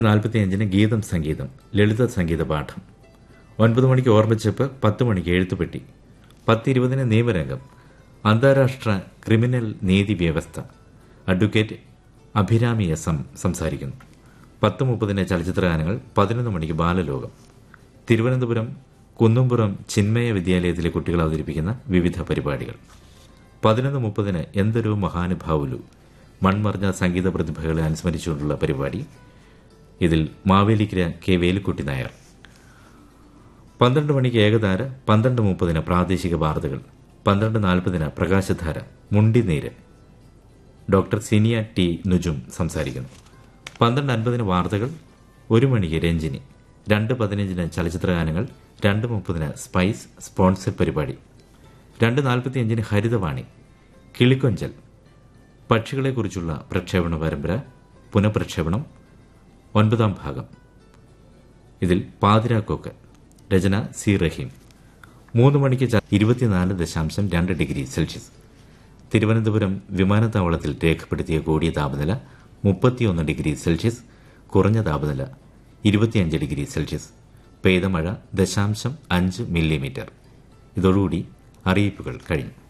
നാൽപ്പത്തിയഞ്ചിന് ഗീതം സംഗീതം ലളിത സംഗീത പാഠം ഒൻപത് മണിക്ക് ഓർമ്മിച്ചപ്പ് പത്ത് മണിക്ക് എഴുത്തുപെട്ടി പത്ത് ഇരുപതിന് നിയമരംഗം അന്താരാഷ്ട്ര ക്രിമിനൽ നീതി വ്യവസ്ഥ അഡ്വക്കേറ്റ് അഭിരാമി എസ് എം സംസാരിക്കുന്നു പത്ത് മുപ്പതിന് ചലച്ചിത്രഗാനങ്ങൾ പതിനൊന്ന് മണിക്ക് ബാലലോകം തിരുവനന്തപുരം കുന്നുംപുറം ചിന്മയ വിദ്യാലയത്തിലെ കുട്ടികൾ അവതരിപ്പിക്കുന്ന വിവിധ പരിപാടികൾ പതിനൊന്ന് മുപ്പതിന് എന്തൊരു മഹാനുഭാവുലു മൺമറിഞ്ഞ സംഗീത പ്രതിഭകളെ അനുസ്മരിച്ചുകൊണ്ടുള്ള പരിപാടി ഇതിൽ മാവേലിക്കര കെ വേലുക്കുട്ടി നായർ പന്ത്രണ്ട് മണിക്ക് ഏകധാര പന്ത്രണ്ട് മുപ്പതിന് പ്രാദേശിക വാർത്തകൾ പന്ത്രണ്ട് നാൽപ്പതിന് പ്രകാശധാര മുണ്ടിനീര് ഡോക്ടർ സിനിയ ടി നുജും സംസാരിക്കുന്നു പന്ത്രണ്ട് അൻപതിന് വാർത്തകൾ ഒരു മണിക്ക് രഞ്ജിനി രണ്ട് പതിനഞ്ചിന് ചലച്ചിത്രഗാനങ്ങൾ രണ്ട് മുപ്പതിന് സ്പൈസ് സ്പോൺസർ പരിപാടി രണ്ട് നാൽപ്പത്തിയഞ്ചിന് ഹരിതവാണി കിളിക്കൊഞ്ചൽ പക്ഷികളെക്കുറിച്ചുള്ള പ്രക്ഷേപണ പരമ്പര പുനഃപ്രക്ഷേപണം ഒൻപതാം ഭാഗം ഇതിൽ പാതിരാക്കോക്ക് രചന സി റഹീം മൂന്ന് മണിക്ക് ച- ഇരുപത്തിനാല് ദശാംശം രണ്ട് ഡിഗ്രി സെൽഷ്യസ് തിരുവനന്തപുരം വിമാനത്താവളത്തിൽ രേഖപ്പെടുത്തിയ കൂടിയ താപനില മുപ്പത്തിയൊന്ന് ഡിഗ്രി സെൽഷ്യസ് കുറഞ്ഞ താപനില ഇരുപത്തിയഞ്ച് ഡിഗ്രി സെൽഷ്യസ് പെയ്ത മഴ ദശാംശം അഞ്ച് മില്ലിമീറ്റർ ഇതോടുകൂടി അറിയിപ്പുകൾ കഴിഞ്ഞു